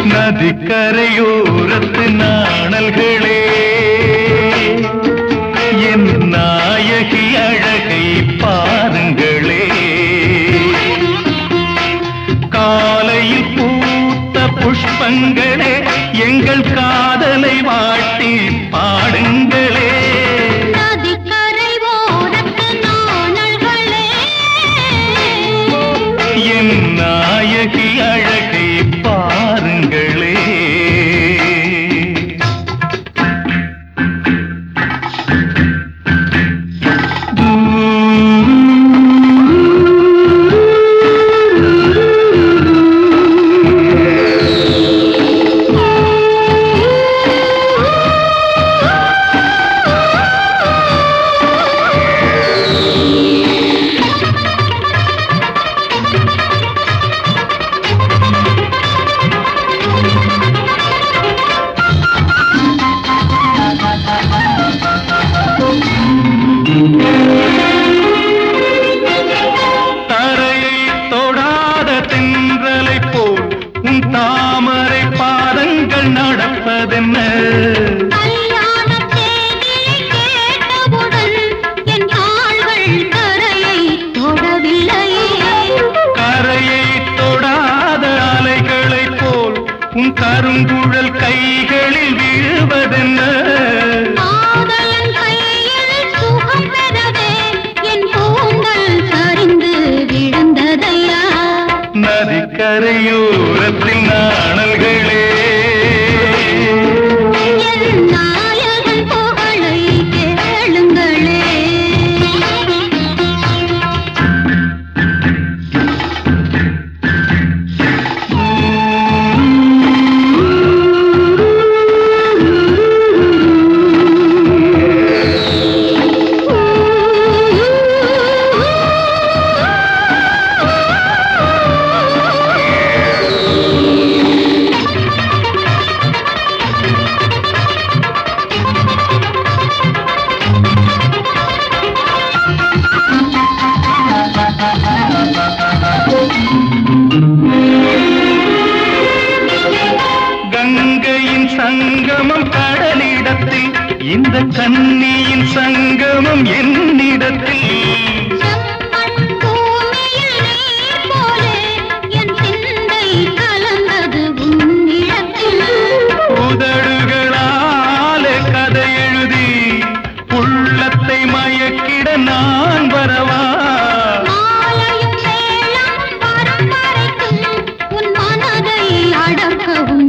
நதிக்கரையோரத்து நாணல்களே என் நாயகி அழகை பாருங்களே காலையில் பூத்த புஷ்பங்களே எங்கள் காதலை வாட்டி பாடுங்களே நதிக்கரை ஓரத்து நாணல்களே என் நாயகி அழகை பாருங்களே தரையை தொடாத தென்றலை போல் உன் தாமரை பாதங்கள் நடப்பதென்ன கல்யாணத் தேதியை கேட்டவுடன் என் கால்கள் கரையை தொடவில்லையே கரையை தொடாத அலைகளைப் போல் உன் கருங்குழல் கைகளில் வீழ்வதென்ன காதலன் கையில் சுகம் பெறவே என் கூந்தல் சரிந்து விழுந்ததையா நதிக்கரையோரத்தில் நாணல்களே என் நாயகன் புகழை கேளுங்களே கங்கையின் சங்கமம் கடலிடத்தில் இந்த கன்னியின் சங்கமம் என்னிடத்தில் செம்மண் பூமியில் நீர் போலே என் சிந்தை கலந்தது உன்னிடத்தில் உதடுகளாலே கதை எழுதி உள்ளத்தை மயக்கிட நான் வரவா மாலையும் வேளம் வரும் வரைக்கும் உன் மனதை அடக்கவும்